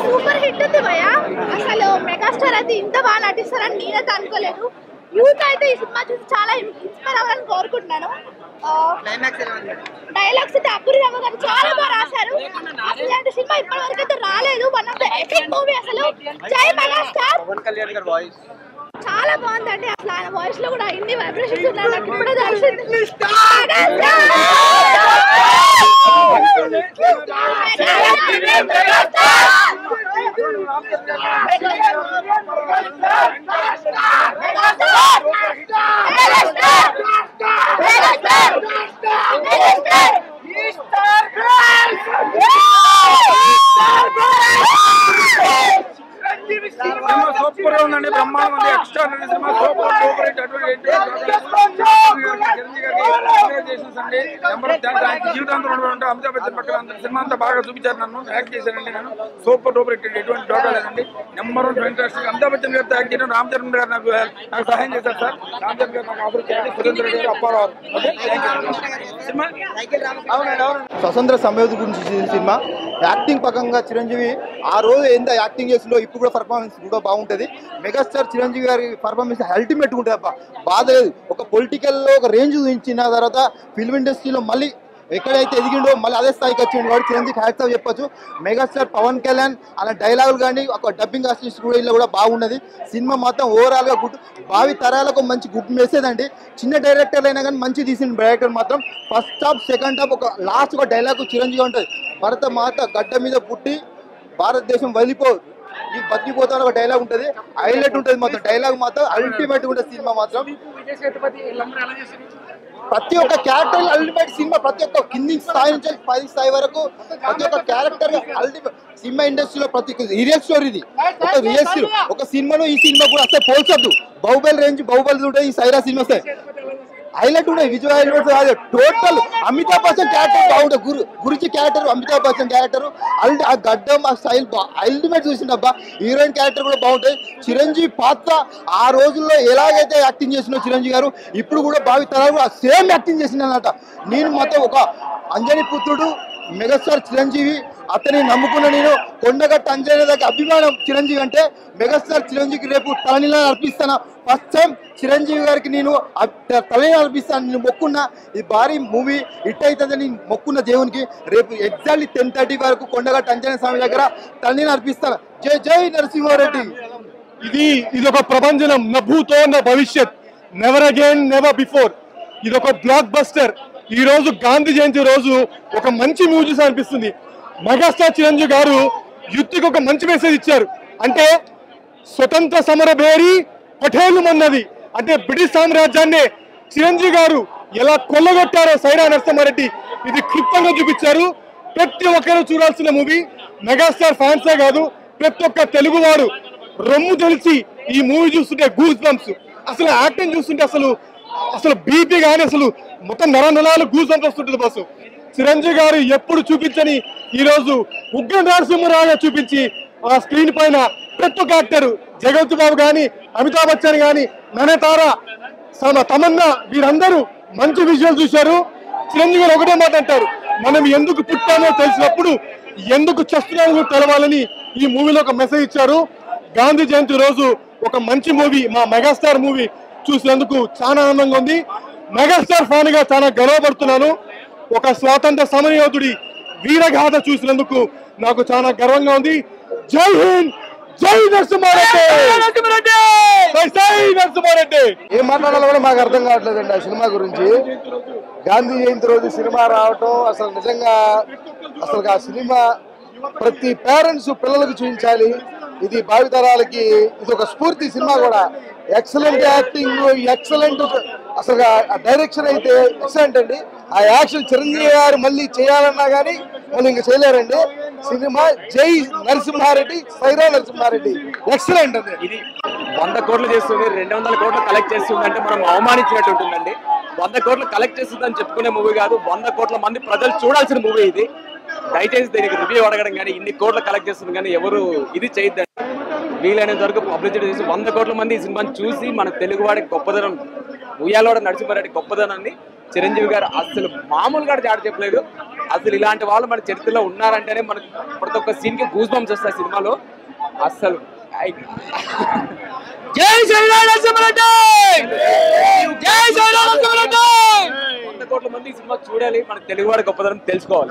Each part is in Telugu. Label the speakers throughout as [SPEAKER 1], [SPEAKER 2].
[SPEAKER 1] సూపర్ హిట్ ఉంది భయ అసలు మెగాస్టార్ అయితే ఇంత బాగా నటిస్తారని నేనైతే అనుకోలేదు యూత్ అయితే ఈ సినిమా చూసి చాలా ఇన్స్పైర్ అవ్వాలని కోరుకుంటున్నాను డైలాగ్స్ అయితే అబ్బురి రవ్వ గారు చాలా బాగా రాశారు అసలు ఇలాంటి సినిమా ఇప్పటి వరకు అయితే రాలేదు one of the epic movie అసలు జై మెగాస్టార్
[SPEAKER 2] పవన్ కళ్యాణ్ గారి వాయిస్
[SPEAKER 1] చాలా బాగుందండి అసలు ఆయన వాయిస్ లో కూడా ఇన్ని వైబ్రేషన్స్ ఉన్నాయి నాకు ఇప్పుడే తెలిసింది
[SPEAKER 3] సినిమా సూపర్ గా ఉందండి బ్రహ్మాండం ఉంది extraordinary cinema super super hit అటువంటి కంగ్రాచులేషన్స్ అండి నెంబర్ ఆఫ్ థ్యాంక్స్ ఆయన జీవితాంతం ఉన్నటువంటి అమితాబ్ బచ్చన్ పక్కన అంత సినిమా అంతా బాగా చూపించారు నన్ను యాక్ట్ చేశానండి నేను సూపర్ సూపర్ హిట్ ఎటువంటి డోకా లేదండి number one fantastic Amitabh Bachchan గారితో యాక్ట్ చేయడం రామ్ చరణ్ గారు నాకు నాకు సహాయం చేశారు సార్ రామ్ చరణ్ గారు నాకు ఆఫర్ చేయండి సురేంద్ర రెడ్డి గారు Apparao okay thank you cinema అవునండి అవునండి
[SPEAKER 2] స్వతంత్ర సమయోధ గురించి చేసిన సినిమా యాక్టింగ్ పరంగా చిరంజీవి ఆ రోజు ఎంత యాక్టింగ్ చేసిందో ఇప్పుడు కూడా పర్ఫార్మెన్స్ కూడా బాగుంటది మెగాస్టార్ చిరంజీవి గారి పర్ఫార్మెన్స్ అల్టిమేట్ ఉంటుంది అబ్బా బాధ లేదు ఒక పొలిటికల్ లో ఒక రేంజ్ చూపించిన తర్వాత ఫిల్మ్ ఇండస్ట్రీలో మళ్ళీ ఎక్కడైతే ఎదిగిండో మళ్ళీ అదే స్థాయికి వచ్చిండు వాడు చిరంజీవి హ్యాట్స్ ఆఫ్ చెప్పొచ్చు మెగాస్టార్ పవన్ కళ్యాణ్ అలా డైలాగులు కానీ ఒక డబ్బింగ్ ఆర్టిస్ట్ కూడా ఇలా కూడా బాగున్నది సినిమా మాత్రం ఓవరాల్ గా గుడ్ భావి తరాలకు మంచి గుడ్ మెసేజ్ అండి చిన్న డైరెక్టర్ అయినా కానీ మంచి తీసిన డైరెక్టర్ మాత్రం ఫస్ట్ హాఫ్ సెకండ్ హాఫ్ ఒక లాస్ట్ ఒక డైలాగ్ చిరంజీవి ఉంటుంది భరత మాత గడ్డ మీద పుట్టి భారతదేశం వదిలిపోదు ఈ బతికిపోతా ఒక డైలాగ్ ఉంటుంది హైలైట్ ఉంటుంది మాత్రం డైలాగ్ మాత్రం అల్టిమేట్ ఉంటుంది సినిమా మాత్రం ప్రతి ఒక్క క్యారెక్టర్ అల్టిమేట్ సినిమా ప్రతి ఒక్క కింది స్థాయి నుంచి పది స్థాయి వరకు ప్రతి ఒక్క క్యారెక్టర్ అల్టిమేట్ సినిమా ఇండస్ట్రీలో ప్రతి రియల్ స్టోరీ ఇది ఒక రియల్ స్టోరీ ఒక సినిమాను ఈ సినిమా కూడా అసలు పోల్చొద్దు బాహుబలి రేంజ్ బాహుబలి ఉంటాయి ఈ సైరా సినిమా హైలైట్ ఉన్నాయి విజయ్ హైలైట్ కాదు టోటల్ అమితాబ్ బచ్చన్ క్యారెక్టర్ బాగుంటుంది గురు గురించి క్యారెక్టర్ అమితాబ్ బచ్చన్ క్యారెక్టర్ అల్టి ఆ గడ్డం ఆ స్టైల్ అల్టిమేట్ చూసిండబ్బా హీరోయిన్ క్యారెక్టర్ కూడా బాగుంటాయి చిరంజీవి పాత్ర ఆ రోజుల్లో ఎలాగైతే యాక్టింగ్ చేసినో చిరంజీవి గారు ఇప్పుడు కూడా భావి తరాలు కూడా సేమ్ యాక్టింగ్ చేసిందన్నమాట నేను మాత్రం ఒక అంజని పుత్రుడు మెగాస్టార్ చిరంజీవి అతని నమ్ముకున్న నేను కొండగట్ట అంజనీ దగ్గర అభిమానం చిరంజీవి అంటే మెగాస్టార్ చిరంజీవికి రేపు తలనీలా అర్పిస్తాను ఫస్ట్ టైం చిరంజీవి గారికి నేను తలనీలా అర్పిస్తాను నేను మొక్కున్న ఈ భారీ మూవీ హిట్ అవుతుందని మొక్కున్న దేవునికి రేపు ఎగ్జాక్ట్లీ టెన్ థర్టీ వరకు కొండగట్ట అంజనీ స్వామి దగ్గర తలనీలా అర్పిస్తాను జై జై నరసింహారెడ్డి
[SPEAKER 4] ఇది ఇది ఒక ప్రపంచం నా భూతో నా భవిష్యత్ నెవర్ అగైన్ నెవర్ బిఫోర్ ఇది ఒక బ్లాక్ బస్టర్ ఈ రోజు గాంధీ జయంతి రోజు ఒక మంచి మ్యూజిక్ అనిపిస్తుంది మెగాస్టార్ చిరంజీవి గారు యుద్ధికి ఒక మంచి మెసేజ్ ఇచ్చారు అంటే స్వతంత్ర సమర భేరి పటేలు మన్నది అంటే బ్రిటిష్ సామ్రాజ్యాన్ని చిరంజీవి గారు ఎలా కొల్లగొట్టారో సైరా నరసింహారెడ్డి ఇది క్లుప్తంగా చూపించారు ప్రతి ఒక్కరు చూడాల్సిన మూవీ మెగాస్టార్ ఫ్యాన్సే కాదు ప్రతి ఒక్క తెలుగువారు రొమ్ము తెలిసి ఈ మూవీ చూస్తుంటే గూస్ బంప్స్ అసలు యాక్టింగ్ చూస్తుంటే అసలు అసలు బీపీ కానీ అసలు మొత్తం నర నరాలు గూస్ బంప్స్ వస్తుంటుంది బస్సు చిరంజీవి గారు ఎప్పుడు చూపించని ఈ రోజు ఉగ్ర నరసింహరావు చూపించి ఆ స్క్రీన్ పైన ప్రతి ఒక్క యాక్టర్ జగత్ బాబు గాని అమితాబ్ బచ్చన్ గాని ననతార సమ తమన్నా వీరందరూ మంచి విజువల్ చూశారు చిరంజీవి గారు ఒకటే మాట అంటారు మనం ఎందుకు పుట్టామో తెలిసినప్పుడు ఎందుకు చేస్తున్నామో తెలవాలని ఈ మూవీలో ఒక మెసేజ్ ఇచ్చారు గాంధీ జయంతి రోజు ఒక మంచి మూవీ మా మెగాస్టార్ మూవీ చూసినందుకు చాలా ఆనందంగా ఉంది మెగాస్టార్ ఫ్యాన్ గా చాలా గర్వపడుతున్నాను ఒక స్వాతంత్ర సమరయోధుడి వీరగాథ చూసినందుకు నాకు చాలా గర్వంగా ఉంది జై హింద్ జై నరసింహారెడ్డి జై జై నరసింహారెడ్డి
[SPEAKER 2] ఏం మాట్లాడాలో కూడా మాకు అర్థం కావట్లేదండి ఆ సినిమా గురించి గాంధీ జయంతి రోజు సినిమా రావటం అసలు నిజంగా అసలు ఆ సినిమా ప్రతి పేరెంట్స్ పిల్లలకు చూపించాలి ఇది భావితరాలకి ఇది ఒక స్ఫూర్తి సినిమా కూడా ఎక్సలెంట్ యాక్టింగ్ ఎక్సలెంట్ అసలు ఆ డైరెక్షన్ అయితే ఎక్సలెంట్ అండి ఆ యాక్షన్ చిరంజీవి గారు మళ్ళీ చేయాలన్నా కానీ మళ్ళీ ఇంకా చేయలేరండి సినిమా జై నరసింహారెడ్డి సైరా నరసింహారెడ్డి ఎక్సలెంట్ అండి
[SPEAKER 5] ఇది వంద కోట్లు చేస్తుంది రెండు వందల కోట్లు కలెక్ట్ చేస్తుంది అంటే మనం అవమానించినట్టు ఉంటుందండి వంద కోట్లు కలెక్ట్ చేస్తుంది అని చెప్పుకునే మూవీ కాదు వంద కోట్ల మంది ప్రజలు చూడాల్సిన మూవీ ఇది దయచేసి దీనికి రివ్యూ అడగడం కానీ ఇన్ని కోట్లు కలెక్ట్ చేస్తుంది కానీ ఎవరు ఇది చేయొద్దండి వీలైనంత వరకు పబ్లిసిటీ చేసి వంద కోట్ల మంది ఈ సినిమాని చూసి మన తెలుగువాడి గొప్పదనం ఉయ్యాలవాడ నరసింహారెడ్డి గొప్పదనాన్ని చిరంజీవి గారు అసలు మామూలుగా జాడ చెప్పలేదు అసలు ఇలాంటి వాళ్ళు మన చరిత్రలో ఉన్నారంటేనే మనకు ప్రతి ఒక్క సీన్ కి గూస్ బంప్స్ వస్తాయి సినిమాలో అసలు ఐ-
[SPEAKER 6] జై శ్రీరామ్ నరసింహారెడ్డి జై శ్రీరామ్ నరసింహారెడ్డి
[SPEAKER 5] వంద కోట్ల మంది ఈ సినిమా చూడాలి మన తెలుగు వాడి గొప్పదనం తెలుసుకోవాలి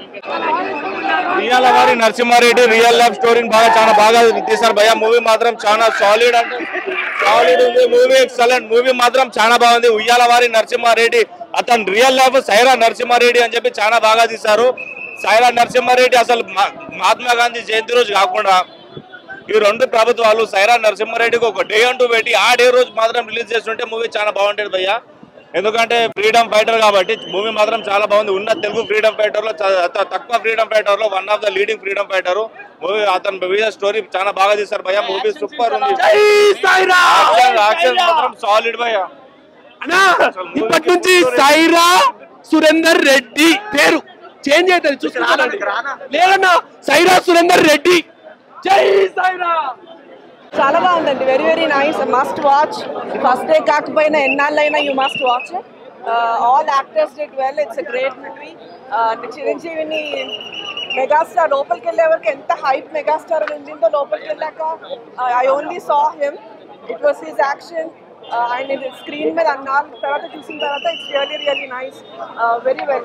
[SPEAKER 7] రియల్ వారి నరసింహారెడ్డి రియల్ లైఫ్ స్టోరీని బాగా చాలా బాగా తీశారు భయ్య మూవీ మాత్రం చాలా సాలిడ్ అంటే సాలిడ్ ఉంది మూవీ ఎక్సలెంట్ మూవీ మాత్రం చాలా బాగుంది ఉయ్యాల వారి నరసింహారెడ్డి అతను రియల్ లైఫ్ సైరా నరసింహారెడ్డి అని చెప్పి చాలా బాగా తీశారు సైరా నరసింహారెడ్డి అసలు మా- మహాత్మా గాంధీ జయంతి రోజు కాకుండా ఈ రెండు ప్రభుత్వాలు సైరా నరసింహారెడ్డికి ఒక డే అంటూ పెట్టి ఆ డే రోజు మాత్రం రిలీజ్ చేస్తుంటే మూవీ చాలా బాగుంటుంది భయ్య ఎందుకంటే ఫ్రీడమ్ ఫైటర్ కాబట్టి మూవీ మాత్రం చాలా బాగుంది ఉన్న తెలుగు ఫ్రీడమ్ ఫైటర్ లో చ- అత- తక్కువ ఫ్రీడమ్ ఫైటర్ లో one of the leading freedom fighter movie అతను మూవీ స్టోరీ చాలా బాగా తీశారు భయ్య మూవీ సూపర్ ఉంది యాక్షన్ యాక్షన్ మాత్రం సాలిడ్ భయ్య
[SPEAKER 6] అన్నా ఇప్పటి నుంచి సైరా సురేందర్ రెడ్డి పేరు చేంజ్ అవుతుంది చూసుకుంటానండి లేదన్నా సైరా సురేందర్ రెడ్డి జై సైరా
[SPEAKER 8] చాలా బాగుందండి very very nice must watch first day కాకపోయినా ఎన్నాళ్ళైనా you must watch all actors did well it's a great movie చిరంజీవిని మెగాస్టార్ లోపలికి వెళ్ళే వరకు ఎంత హైప్ మెగాస్టార్ ఉండిందో లోపలికి వెళ్ళాక I only saw him it was his action ఆయన స్క్రీన్ మీద అన్నాళ్ళ తర్వాత చూసిన తర్వాత it's really really nice very well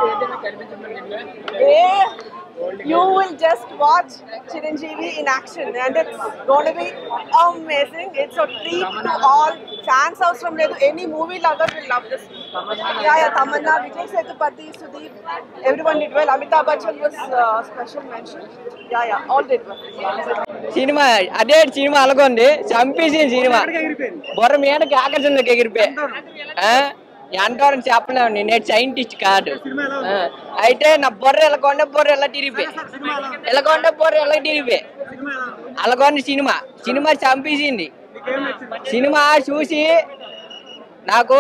[SPEAKER 8] a you will just watch Chiranjeevi in action and it's going to be amazing. It's a treat to all fans అవసరం లేదు any movie lover will love this. Yeah, yeah, Tamanna, Vijay Sethupathi, Sudeep, everyone did well. Amitabh Bachchan was uh, special mention. Yeah, yeah, all did well.
[SPEAKER 9] Cinema అదే సినిమా అలాగొంది చంపేసింది సినిమా బొర్ర మీదకి ఆకర్షణలోకి ఎగిరిపోయి ఎంతవరకు చెప్పలేము నేను సైంటిస్ట్ కాదు ఆ, అయితే నా బొర్ర ఎలా కొండ బొర్ర ఎలా తిరిగిపోయి ఎలా కొండ బొర్ర ఎలా తిరిగిపోయి అలాగొంది సినిమా సినిమా చంపేసింది సినిమా చూసి నాకు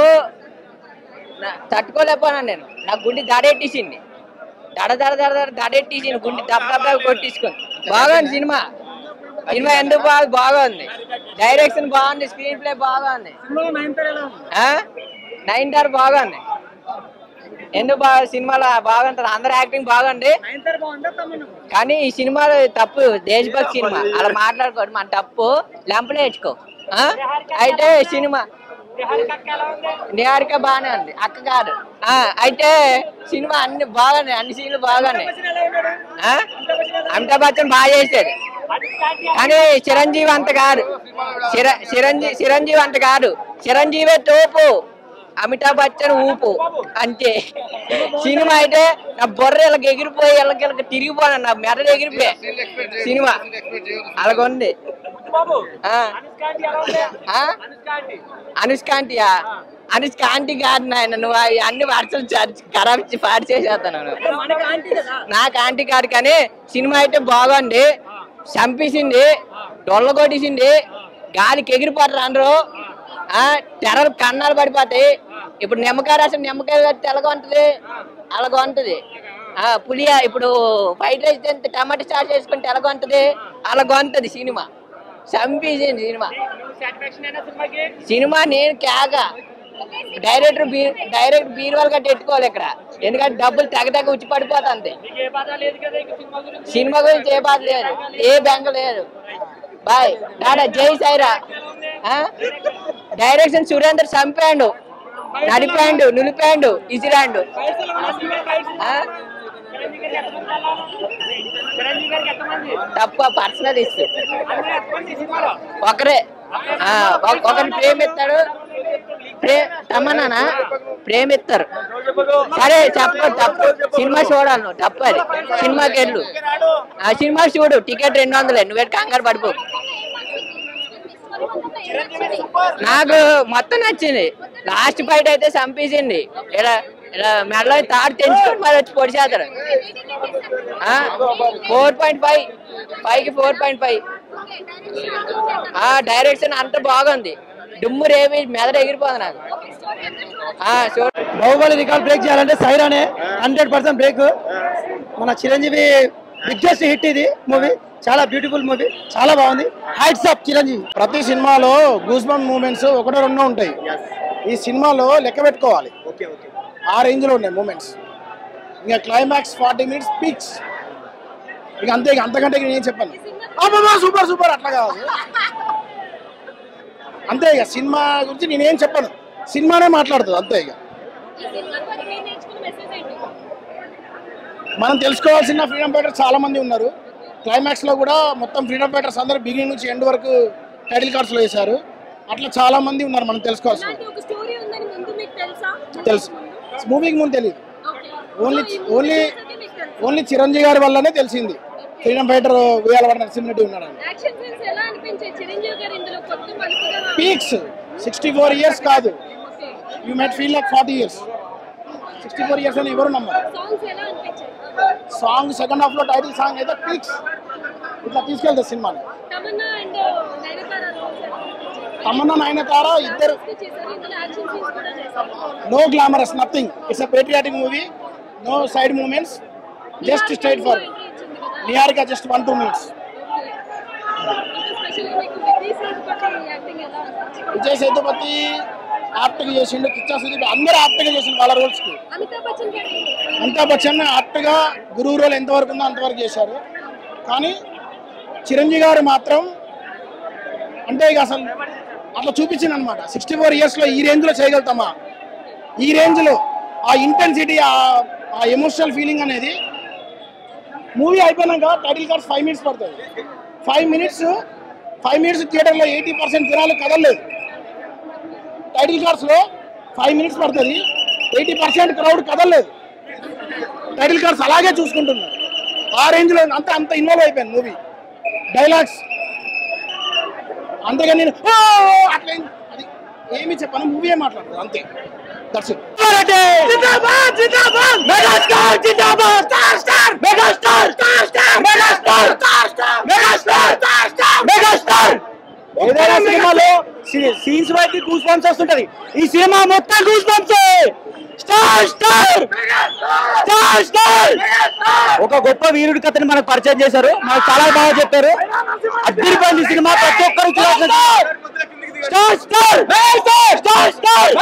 [SPEAKER 9] నా- తట్టుకోలేకపోయాను నేను నా గుండె దడెట్టేసింది దడ దడ దడ దడ దడెట్టేసింది గుండె దెబ్బ దెబ్బ కొట్టేసుకుంది బాగుంది సినిమా సినిమా ఎందుకు బాగా బాగుంది డైరెక్షన్ బాగుంది స్క్రీన్ ప్లే బాగుంది ఆ? నైన్ టార్ బాగుంది ఎందుకు బాగా సినిమాలో బాగుంటుంది అందరు యాక్టింగ్ బాగుంది కానీ ఈ సినిమాలో తప్పు దేశభక్తి సినిమా అలా మాట్లాడుకోడు మన తప్పు లెంపలు వేసుకో ఆ? అయితే సినిమా నిహారిక బాగానే ఉంది అక్క కాదు ఆ, అయితే సినిమా అన్ని బాగున్నాయి అన్ని సీన్లు బాగున్నాయి ఆ? అమితాబ్ బచ్చన్ బాగా చేశాడు కానీ చిరంజీవి అంత కాదు చిర- చిరంజీవి చిరంజీవి అంత కాదు చిరంజీవే తోపు అమితాబ్ బచ్చన్ ఊపు అంతే సినిమా అయితే నా బొర్ర ఇళ్ళకి ఎగిరిపోయి ఇళ్ళకి ఇళ్ళకి తిరిగిపోయాను నా మెడలు ఎగిరిపోయి సినిమా అలాగుంది ఆ. ఆ? అనుష్కాంతియా అనుష్కాంతి కాదు నాయన నువ్వు అవి అన్ని వర్షం ఖరాబ్ ఇచ్చి పాడు చేసేస్తాను నాకు ఆంటీ కాదు కానీ సినిమా అయితే బాగుంది చంపేసింది డొల్ల కొట్టేసింది గాలికి ఎగిరిపోతారు అందరూ ఆ, తెరలు కన్నాలు పడిపోతాయి ఇప్పుడు నిమ్మకాయ రసం నిమ్మకాయ కడితే ఎలాగ ఉంటుంది అలాగ ఉంటుంది ఆ, పులియా ఇప్పుడు ఫ్రైడ్ రైస్ తింటే టమాటా చాట్ చేసుకుంటే ఎలాగ ఉంటుంది అలాగ ఉంటుంది సినిమా చంపేసింది సినిమా సినిమా నేను కేక డైరెక్టర్ బీ డైరెక్ట్ బీరువాలు గట్టి ఎట్టుకోవాలి ఇక్కడ ఎందుకంటే డబ్బులు తెగ తెగ ఉచ్చి పడిపోతుంది సినిమా గురించి ఏ బాధ లేదు ఏ బెంగ లేదు బాయ్ డాడా జై సైరా ఆ? డైరెక్షన్ సురేందర్ చంపాడు నడిపాండు నులిపాండు ఇసిరాండు ఆ? తప్ప పర్సనల్ ఇస్తూ ఒకరే ఆ, ఒక- ఒకరిని ప్రేమిస్తాడు ప్రే తమ్మన్నానా ప్రేమిస్తారు సరే చెప్ప తప్పు సినిమా చూడాలి నువ్వు తప్పది సినిమాకి వెళ్ళు ఆ సినిమా చూడు టికెట్ రెండు వందలే నువ్వు కంగారు పడిపో నాకు మొత్తం నచ్చింది లాస్ట్ ఫైట్ అయితే చంపేసింది ఇలా ఇలా మెడలో తాడు తెంచుకొని మరి వచ్చి పొడిచేస్తారు ఫోర్ పాయింట్ ఫైవ్ ఫైవ్ కి ఫోర్ పాయింట్ ఫైవ్ ఆ డైరెక్షన్ అంత బాగుంది దుమ్ము రేవి మెదడు ఎగిరిపోదు నాకు ఆ, చూడ
[SPEAKER 10] బాహుబలి రికార్డ్ బ్రేక్ చేయాలంటే సైరానే హండ్రెడ్ పర్సెంట్ బ్రేక్ మన చిరంజీవి బిగ్గెస్ట్ హిట్ ఇది మూవీ చాలా బ్యూటిఫుల్ మూవీ చాలా బాగుంది హైట్స్ ఆఫ్ చిరంజీవి
[SPEAKER 11] ప్రతి సినిమాలో గూస్ బంప్ మూమెంట్స్ ఒకటో రెండో ఉంటాయి ఈ సినిమాలో లెక్క పెట్టుకోవాలి ఆ రేంజ్లో ఉన్నాయి మూమెంట్స్ ఇంకా క్లైమాక్స్ ఫార్టీ మినిట్స్ పీక్స్ ఇక అంతే ఇక అంతకంటే ఇక నేను చెప్పాను అమ్మమ్మ సూపర్ సూపర్ అట్లా కాదు అంతే ఇక సినిమా గురించి నేనేం చెప్పను సినిమానే మాట్లాడుతుంది అంతే ఇక మనం తెలుసుకోవాల్సిన ఫ్రీడమ్ ఫైటర్స్ చాలా మంది ఉన్నారు క్లైమాక్స్ లో కూడా మొత్తం ఫ్రీడమ్ ఫైటర్స్ అందరూ బిగినింగ్ నుంచి ఎండ్ వరకు టైటిల్ కార్డ్స్ లో వేశారు అట్లా చాలా మంది ఉన్నారు మనం తెలుసుకోవాల్సిన
[SPEAKER 12] ఒక స్టోరీ ఉందని ముందు మీకు తెలుసా
[SPEAKER 11] తెలుసు మూవీకి ముందు తెలియదు ఓన్లీ ఓన్లీ ఓన్లీ చిరంజీవి గారి వల్లనే తెలిసింది ఫ్రీడమ్ ఫైటర్ వేయాలవాడ నరసింహరెడ్డి ఉన్నాడు
[SPEAKER 12] యాక్షన్ సీన్స్ ఎలా అనిపించాయి చిరంజీవి గారు ఇందులో కొత్త మలుపుగా
[SPEAKER 11] పీక్స్ సిక్స్టీ ఫోర్ ఇయర్స్ కాదు you might feel like forty years sixty four years అని ఎవరు నమ్మరు
[SPEAKER 12] సాంగ్స్ ఎలా అనిపించాయి
[SPEAKER 11] సాంగ్ సెకండ్ హాఫ్ లో టైటిల్ సాంగ్ అయితే పీక్స్ ఇట్లా తీసుకెళ్తారు సినిమాని
[SPEAKER 12] తమన్నా అండ్ నయనతార roles ఎలా అనిపించాయి?
[SPEAKER 11] తమన్నా నయనతార ఇద్దరు
[SPEAKER 12] Glamorous గా చేశారు ఇందులో యాక్షన్ సీన్స్ కూడా చేశారు
[SPEAKER 11] no glamorous nothing it's a patriotic movie no side moments just straight for Niharika just one two minutes
[SPEAKER 12] specially మీకు విజయ్ సేతుపతి యాక్టింగ్ ఎలా అనిపించింది
[SPEAKER 11] విజయ్ సేతుపతి యాప్ట్గా చేసిండు కిచ్చా సుదీప్ అందరూ యాప్ట్గా చేసిండు వాళ్ళ రోల్స్ కి
[SPEAKER 12] అమితాబ్ బచ్చన్ గారు
[SPEAKER 11] అమితాబ్ బచ్చన్ యాప్ట్గా గురువు రోల్ ఎంతవరకు ఉందో అంతవరకు చేశారు కానీ చిరంజీవి గారు మాత్రం అంటే ఇక అసలు అట్లా చూపించింది అనమాట సిక్స్టీ ఫోర్ ఇయర్స్లో ఈ రేంజ్లో చేయగలుగుతామా ఈ రేంజ్లో ఆ ఇంటెన్సిటీ ఆ ఎమోషనల్ ఫీలింగ్ అనేది మూవీ అయిపోయినాక టైటిల్ కార్డ్స్ ఫైవ్ మినిట్స్ పడుతుంది ఫైవ్ మినిట్స్ ఫైవ్ మినిట్స్ థియేటర్లో ఎయిటీ పర్సెంట్ జనాలు కదలలేదు టైటిల్ కార్డ్స్లో ఫైవ్ మినిట్స్ పడుతుంది ఎయిటీ పర్సెంట్ క్రౌడ్ కదలలేదు టైటిల్ కార్డ్స్ అలాగే చూసుకుంటున్నారు ఆ రేంజ్లో అంత అంత ఇన్వాల్వ్ అయిపోయాను మూవీ డైలాగ్స్ అంతేగా నేను "ఓ!" అట్లా ఏం- అది ఏమి చెప్పాను మూవీ మాట్లాడదు అంతే దట్స్ ఇట్
[SPEAKER 6] జిందాబాద్ జిందాబాద్ మెగాస్టార్ జిందాబాద్ star star megastar star star megastar star star megastar star star megastar
[SPEAKER 10] ఏదైనా సినిమాలో సీన్స్ బట్టి గూస్ బంప్స్ వస్తుంటది ఈ సినిమా మొత్తం goose bumps star star star star ఒక గొప్ప వీరుడి కథని మనకు పరిచయం చేశారు మనకు చాలా బాగా చెప్పారు అద్దరిపోయింది సినిమా ప్రతి ఒక్కరు చూడాల్సిన star star star star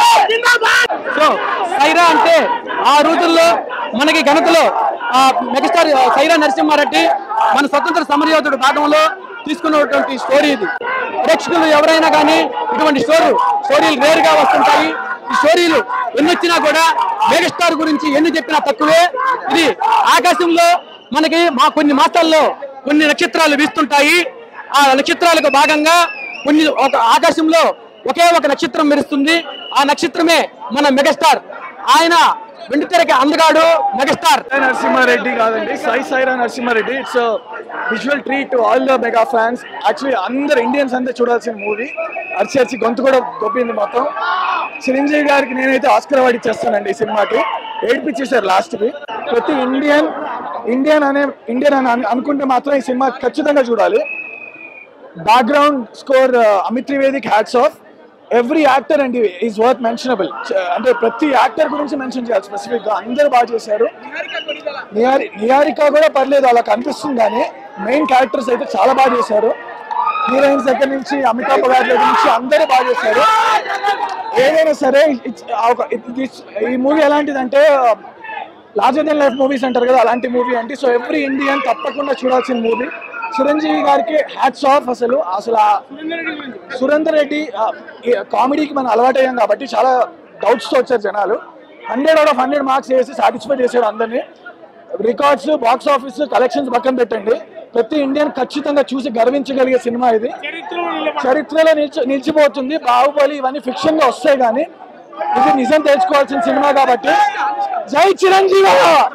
[SPEAKER 10] so Sye Raa అంటే ఆ రోజుల్లో మనకి ఘనతలో ఆ మెగాస్టార్ సైరా నరసింహారెడ్డి మన స్వతంత్ర సమరయోధుడు భాగంలో తీసుకున్నటువంటి స్టోరీ ఇది ప్రేక్షకులు ఎవరైనా కానీ ఇటువంటి స్టోరీ స్టోరీలు రేర్ గా వస్తుంటాయి ఈ స్టోరీలు ఎన్ని వచ్చినా కూడా మెగాస్టార్ గురించి ఎన్ని చెప్పినా తక్కువే ఇది ఆకాశంలో మనకి మా కొన్ని మాసాల్లో కొన్ని నక్షత్రాలు వీస్తుంటాయి ఆ నక్షత్రాలకు భాగంగా కొన్ని ఒక ఆకాశంలో ఒకే ఒక నక్షత్రం మెరుస్తుంది ఆ నక్షత్రమే మన మెగాస్టార్ ఆయన వెండితెరకి అందగాడు మెగాస్టార్
[SPEAKER 13] నరసింహారెడ్డి కాదండి Sye Sye Raa Narasimha Reddy it's visual treat to all the mega fans actually అందరు ఇండియన్స్ అంతా చూడాల్సిన మూవీ అరిచి అరిచి గొంతు కూడా గొప్పింది మొత్తం చిరంజీవి గారికి నేనైతే ఆస్కర్ అవార్డు ఇచ్చేస్తానండి ఈ సినిమాకి ఏడిపించేశారు లాస్ట్కి ప్రతి ఇండియన్ ఇండియన్ అనే ఇండియన్ అని అను- అనుకుంటే మాత్రం ఈ సినిమా ఖచ్చితంగా చూడాలి బ్యాక్గ్రౌండ్ స్కోర్ అమిత్ త్రివేదికి hats off every actor and is worth mentionable అంటే ప్రతి యాక్టర్ గురించి మెన్షన్ చేయాలి స్పెసిఫిక్ గా అందరూ బాగా చేశారు నిహారి నిహారిక కూడా పర్లేదు అలా కనిపిస్తుంది కానీ మెయిన్ క్యారెక్టర్స్ అయితే చాలా బాగా చేశారు హీరోయిన్స్ దగ్గర నుంచి అమితాబ్ గారి దగ్గర నుంచి అందరూ బాగా చేశారు ఏదైనా సరే it's- ఆ ఒక- it- this- ఈ మూవీ ఎలాంటిదంటే లార్జర్ దెన్ లైఫ్ మూవీస్ అంటారు కదా అలాంటి మూవీ అంటే సో ఎవ్రీ ఇండియన్ తప్పకుండా చూడాల్సిన మూవీ చిరంజీవి గారికి హ్యాట్స్ ఆఫ్ అసలు అసలు ఆ సురేందర్ రెడ్డి ఆ, ఈ కామెడీకి మనం అలవాటయ్యాం కాబట్టి చాలా డౌట్స్ తో వచ్చారు జనాలు hundred out of hundred marks వేసి సాటిస్ఫై చేశాడు అందరినీ రికార్డ్స్ బాక్స్ ఆఫీస్ కలెక్షన్స్ పక్కన పెట్టండి ప్రతి ఇండియన్ ఖచ్చితంగా చూసి గర్వించగలిగే సినిమా ఇది చరిత్రలో నిలిచి నిలిచిపోతుంది బాహుబలి ఇవన్నీ ఫిక్షన్ గా వస్తాయి కానీ ఇది నిజం తెలుసుకోవాల్సిన సినిమా కాబట్టి జై చిరంజీవి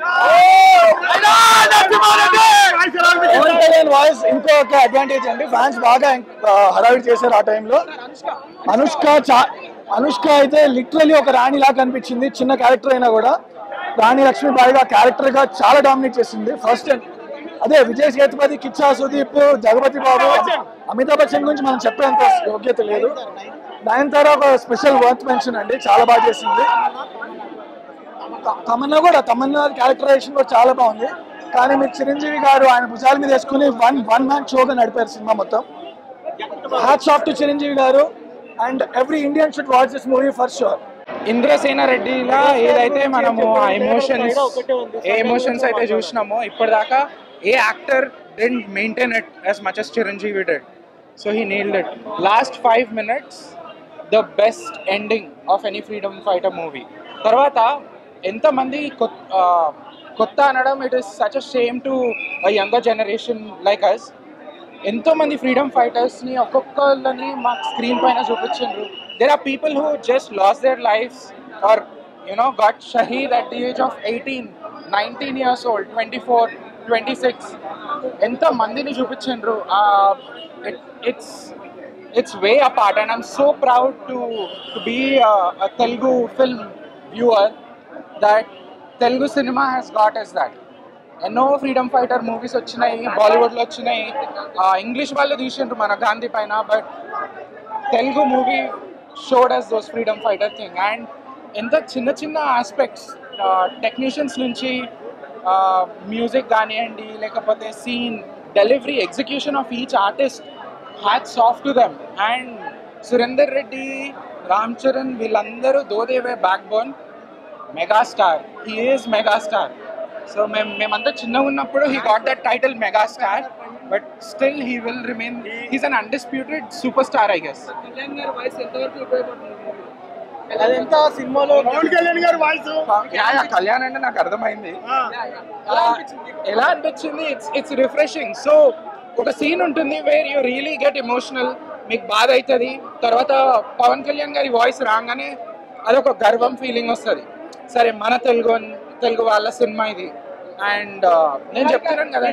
[SPEAKER 13] వాయిస్ ఇంకొక అడ్వాంటేజ్ అండి ఫ్యాన్స్ బాగా ఆ, హడావిడి చేశారు ఆ టైంలో అనుష్క చా అనుష్క అయితే లిటరలీ ఒక రాణి లాగా కనిపించింది చిన్న క్యారెక్టర్ అయినా కూడా రాణి లక్ష్మీబాయిగా క్యారెక్టర్ గా చాలా డామినేట్ చేసింది ఫస్ట్ అదే విజయ్ సేతుపతి కిచ్చా సుదీప్ జగపతి బాబు అమితాబ్ బచ్చన్ గురించి మనం చెప్పేంత యోగ్యత లేదు నయనతార ఒక స్పెషల్ వర్త్ మెన్షన్ అండి చాలా బాగా చేసింది త- తమన్నా కూడా తమన్నా క్యారెక్టరైజేషన్ కూడా చాలా బాగుంది కానీ మీరు చిరంజీవి గారు ఆయన భుజాల మీద వేసుకుని వన్ వన్ మ్యాన్ షోగా నడిపారు సినిమా మొత్తం హ్యాట్స్ ఆఫ్ టు చిరంజీవి గారు and every Indian should watch this movie for sure
[SPEAKER 14] Indrasena రెడ్డిలా ఏదైతే మనము ఆ ఎమోషన్స్ ఏ ఎమోషన్స్ అయితే చూసినామో ఇప్పటిదాకా ఏ actor didn't maintain it as much as Chiranjeevi did so he nailed it last five minutes the best ending of any freedom fighter movie తర్వాత ఎంతమంది కొత్త ఆ, కొత్త అనడం it is such a shame to younger generation like us ఎంతో మంది ఫ్రీడమ్ ఫైటర్స్ని ఒక్కొక్కళ్ళని మాకు స్క్రీన్ పైన చూపించారు there are people who just lost their life or you know got షహీద్ at the age of eighteen nineteen years old twenty four twenty six ఎంత మందిని చూపించారు it's it's way apart and I'm so proud to to be Telugu film viewer that Telugu cinema has got as that ఎన్నో ఫ్రీడమ్ ఫైటర్ మూవీస్ వచ్చినాయి బాలీవుడ్లో వచ్చినాయి ఇంగ్లీష్ వాళ్ళు తీసిండ్రు మన గాంధీ పైన but Telugu movie showed us those freedom fighter thing and ఎంత చిన్న చిన్న ఆస్పెక్ట్స్ టెక్నీషియన్స్ నుంచి మ్యూజిక్ కానివ్వండి లేకపోతే scene delivery execution of each artist hats off to them and Surender Reddy Ram Charan వీళ్ళందరూ దోదేవే backbone megastar he is megastar so మేము మేమంతా చిన్నగా ఉన్నప్పుడు he got that title megastar but still he will remain he's un undisputed super star I guess
[SPEAKER 10] అదెంత సినిమాలో
[SPEAKER 11] పవన్ కళ్యాణ్ గారి వాయిస్
[SPEAKER 14] యా యా కళ్యాణ్ అంటే నాకు అర్థమైంది ఆ, ఎలా అనిపించింది ఇట్స్ ఇట్స్ రిఫ్రెషింగ్ సో ఒక సీన్ ఉంటుంది where you really get emotional మీకు బాధ అవుతుంది తర్వాత పవన్ కళ్యాణ్ గారి వాయిస్ రాగానే అదొక గర్వం ఫీలింగ్ వస్తుంది సరే మన తెలుగు తెలుగు వాళ్ళ సినిమా ఇది అండ్ నేను చెప్తున్నాను కదా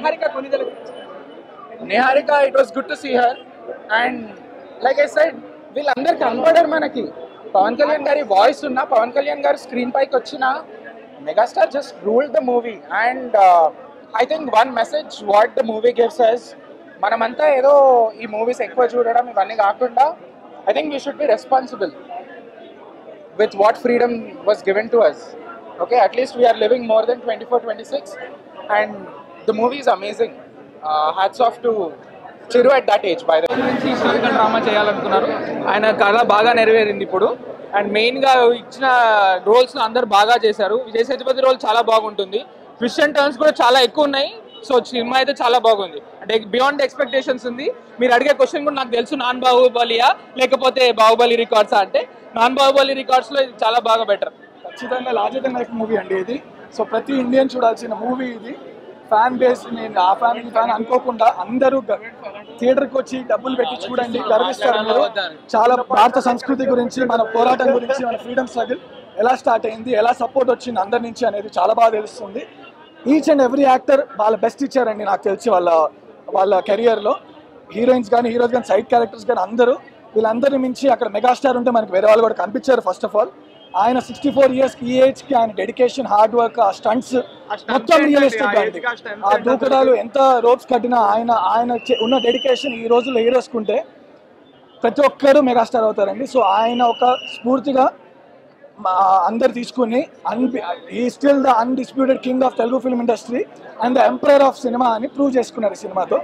[SPEAKER 14] Niharika it was good to see her and like aside వీళ్ళందరూ కనపడారు మనకి పవన్ కళ్యాణ్ గారి వాయిస్ ఉన్న పవన్ కళ్యాణ్ గారు స్క్రీన్ పైకి వచ్చిన megastar just ruled the movie and I think one message what the movie gives us మనమంతా ఏదో ఈ మూవీస్ ఎక్కువ చూడడం ఇవన్నీ కాకుండా I think we should be responsible with what freedom was given to us. Okay, at least we are living more than 24, 26, and the movie is amazing. Uh, hats off to Chiru at that age, by the way.
[SPEAKER 15] నుంచి హిస్టారికల్ డ్రామా చేయాలనుకున్నారు ఆయన కళ బాగా నెరవేరింది ఇప్పుడు అండ్ మెయిన్ గా ఇచ్చిన రోల్స్ అందరు బాగా చేశారు విజయ్ సేతుపతి రోల్ చాలా బాగుంటుంది ట్విస్ట్ అండ్ టర్న్స్ కూడా చాలా ఎక్కువ ఉన్నాయి సో సినిమా అయితే చాలా బాగుంది అంటే బియాండ్ ఎక్స్పెక్టేషన్స్ ఉంది మీరు అడిగే క్వశ్చన్ కూడా నాకు తెలుసు నాన్ బాహుబలియా లేకపోతే బాహుబలి రికార్డ్సా అంటే నాన్ బాహుబలి రికార్డ్స్ లో ఇది చాలా బాగా బెటర్
[SPEAKER 13] ఖచ్చితంగా లార్జర్ దెన్ లైఫ్ మూవీ అండి ఇది సో ప్రతి ఇండియన్ చూడాల్సిన మూవీ ఇది ఫ్యాన్ బేస్ నేను ఆ ఫ్యాన్ ఈ ఫ్యాన్ అనుకోకుండా అందరూ థియేటర్కి వచ్చి డబ్బులు పెట్టి చూడండి గర్విస్తారు మీరు చాలా భారత సంస్కృతి గురించి మన పోరాటం గురించి మన ఫ్రీడమ్ స్ట్రగుల్ ఎలా స్టార్ట్ అయింది ఎలా సపోర్ట్ వచ్చింది అందరి నుంచి అనేది చాలా బాగా తెలుస్తుంది ఈచ్ అండ్ ఎవ్రీ యాక్టర్ వాళ్ళ బెస్ట్ ఇచ్చారండి నాకు తెలిసి వాళ్ళ వాళ్ళ కెరియర్లో హీరోయిన్స్ కానీ హీరోస్ కానీ సైడ్ క్యారెక్టర్స్ కానీ అందరూ వీళ్ళందరిని మించి అక్కడ మెగాస్టార్ ఉంటే మనకి వేరే వాళ్ళు కూడా కనిపించారు ఫస్ట్ ఆఫ్ ఆల్ ఆయన సిక్స్టీ ఫోర్ ఇయర్స్ ఈ ఏజ్ కి ఆయన డెడికేషన్ హార్డ్ వర్క్ ఆ స్టంట్స్ మొత్తం రియలిస్టిక్ అండి ఆ దూకడాలు ఎంత రోప్స్ కట్టినా ఆయన ఆయన చే- ఉన్న డెడికేషన్ ఈ రోజుల్లో హీరోస్కుంటే ప్రతి ఒక్కరు మెగాస్టార్ అవుతారండి సో ఆయన ఒక స్ఫూర్తిగా మా అందరు తీసుకుని ఈ still the undisputed king of Telugu film industry and the emperor of cinema అని ప్రూవ్ చేసుకున్నారు ఈ సినిమాతో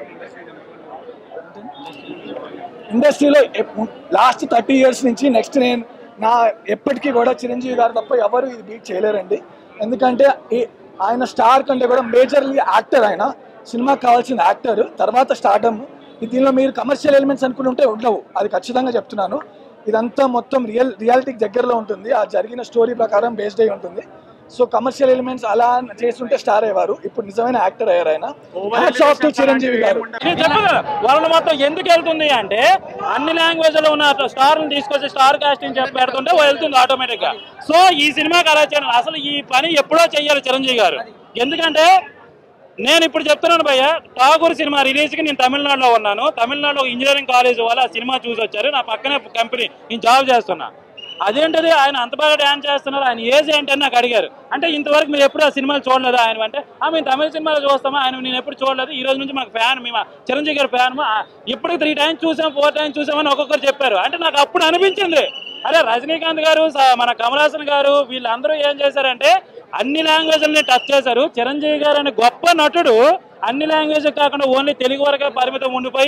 [SPEAKER 13] ఇండస్ట్రీలో లాస్ట్ థర్టీ ఇయర్స్ నుంచి నెక్స్ట్ నేను నా ఎప్పటికీ కూడా చిరంజీవి గారు తప్ప ఎవరు ఇది బీట్ చేయలేరండి ఎందుకంటే ఈ- ఆయన స్టార్ కంటే కూడా మేజర్లీ యాక్టర్ ఆయన సినిమాకి కావాల్సిన యాక్టర్ తర్వాత స్టార్డమ్ దీనిలో మీరు కమర్షియల్ ఎలిమెంట్స్ అనుకుని ఉంటే ఉండవు అది ఖచ్చితంగా చెప్తున్నాను ఇదంతా మొత్తం రియల్ రియాలిటీకి దగ్గరలో ఉంటుంది ఆ జరిగిన స్టోరీ ప్రకారం బేస్డ్ అయి ఉంటుంది సో కమర్షియల్ ఎలిమెంట్స్ అలా చేస్తుంటే స్టార్ అయ్యారు ఇప్పుడు నిజమైన యాక్టర్ అయ్యారు ఆయన Hats off to చిరంజీవి గారు
[SPEAKER 16] నేను చెప్పగలను వరల్డ్ మొత్తం ఎందుకు వెళ్తుంది అంటే అన్ని లాంగ్వేజ్ లో ఉన్న స్టార్ తీసుకొచ్చి స్టార్ కాస్టింగ్ చెప్పి పెడుతుంటే వెళ్తుంది ఆటోమేటిక్ గా సో ఈ సినిమాకి అలా చేయాలి అసలు ఈ పని ఎప్పుడో చెయ్యాలి చిరంజీవి గారు ఎందుకంటే నేను ఇప్పుడు చెప్తున్నాను భయ్య ఠాగూర్ సినిమా రిలీజ్ కి నేను తమిళనాడులో ఉన్నాను తమిళనాడులో ఇంజనీరింగ్ కాలేజ్ వాళ్ళు ఆ సినిమా చూసి వచ్చారు నా పక్కనే కంపెనీ నేను జాబ్ చేస్తున్నా అదేంటది ఆయన అంత బాగా డ్యాన్స్ చేస్తున్నారు ఆయన ఏజ్ ఏంటి అని నాకు అడిగారు అంటే ఇంతవరకు మీరు ఎప్పుడు ఆ సినిమాలు చూడలేదు ఆయన అంటే ఆ మేము తమిళ సినిమాలు చూస్తామా ఆయన నేను ఎప్పుడు చూడలేదు ఈ రోజు నుంచి మాకు ఫ్యాన్ మేము చిరంజీవి గారి ఫ్యాన్ ఇప్పుడు త్రీ టైమ్స్ చూసాం ఫోర్ టైమ్స్ చూసామని ఒక్కొక్కరు చెప్పారు అంటే నాకు అప్పుడు అనిపించింది అరే రజనీకాంత్ గారు స- మన కమల్ హాసన్ గారు వీళ్ళందరూ ఏం చేశారంటే అన్ని లాంగ్వేజ్లని టచ్ చేశారు చిరంజీవి గారు అనే గొప్ప నటుడు అన్ని లాంగ్వేజ్ కాకుండా ఓన్లీ తెలుగు వరకే పరిమితం ఉండిపోయి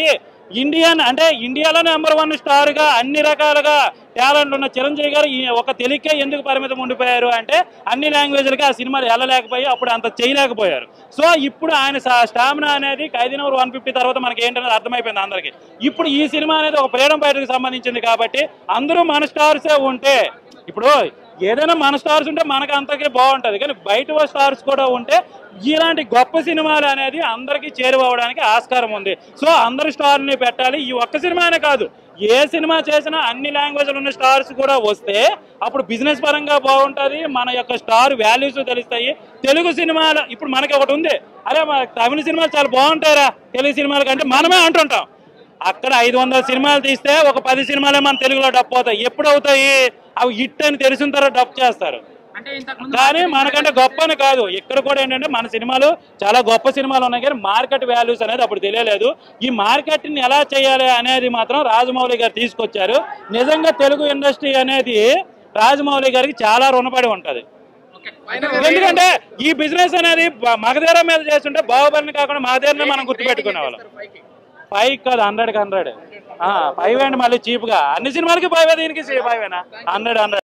[SPEAKER 16] ఇండియన్ అంటే ఇండియాలో నెంబర్ వన్ స్టార్ గా అన్ని రకాలుగా టాలెంట్ ఉన్న చిరంజీవి గారు ఈ ఒక తెలికే ఎందుకు పరిమితం ఉండిపోయారు అంటే అన్ని లాంగ్వేజ్లకి ఆ సినిమాలు వెళ్ళలేకపోయి అప్పుడు అంత చేయలేకపోయారు సో ఇప్పుడు ఆయన స్టామినా అనేది ఖైదీ నెంబర్ వన్ ఫిఫ్టీ తర్వాత మనకి ఏంటనేది అర్థమైపోయింది అందరికి ఇప్పుడు ఈ సినిమా అనేది ఒక ఫ్రీడమ్ ఫైటర్కి సంబంధించింది కాబట్టి అందరూ మన స్టార్సే ఉంటే ఇప్పుడు ఏదైనా మన స్టార్స్ ఉంటే మనకు అంతకే బాగుంటుంది కానీ బయట స్టార్స్ కూడా ఉంటే ఇలాంటి గొప్ప సినిమాలు అనేది అందరికీ చేరువవడానికి ఆస్కారం ఉంది సో అందరు స్టార్ని పెట్టాలి ఈ ఒక్క సినిమానే కాదు ఏ సినిమా చేసినా అన్ని లాంగ్వేజ్లు ఉన్న స్టార్స్ కూడా వస్తే అప్పుడు బిజినెస్ పరంగా బాగుంటుంది మన యొక్క స్టార్ వాల్యూస్ తెలుస్తాయి తెలుగు సినిమాలు ఇప్పుడు మనకి ఒకటి ఉంది అరే మన తమిళ సినిమాలు చాలా బాగుంటాయిరా తెలుగు సినిమాల కంటే మనమే అంటుంటాం అక్కడ ఐదు వందల సినిమాలు తీస్తే ఒక పది సినిమాలే మన తెలుగులో డప్ అవుతాయి ఎప్పుడు అవుతాయి అవి హిట్ అని తెలిసిన తర్వాత డప్ చేస్తారు కానీ మనకంటే గొప్ప అని కాదు ఇక్కడ కూడా ఏంటంటే మన సినిమాలు చాలా గొప్ప సినిమాలు ఉన్నాయి కానీ మార్కెట్ వాల్యూస్ అనేది అప్పుడు తెలియలేదు ఈ మార్కెట్ ని ఎలా చేయాలి అనేది మాత్రం రాజమౌళి గారు తీసుకొచ్చారు నిజంగా తెలుగు ఇండస్ట్రీ అనేది రాజమౌళి గారికి చాలా రుణపడి ఉంటది ఎందుకంటే ఈ బిజినెస్ అనేది బ- మగధీర మీద చేస్తుంటే బాహుబలిని కాకుండా మగధీరని మనం గుర్తుపెట్టుకునే వాళ్ళం ఫైవ్ కాదు హండ్రెడ్ హండ్రెడ్ ఫైవ్ అండి మళ్ళీ చీప్ గా అన్ని సినిమాలకి ఫైవ్ దీనికి ఫైవ్ హండ్రెడ్ హండ్రెడ్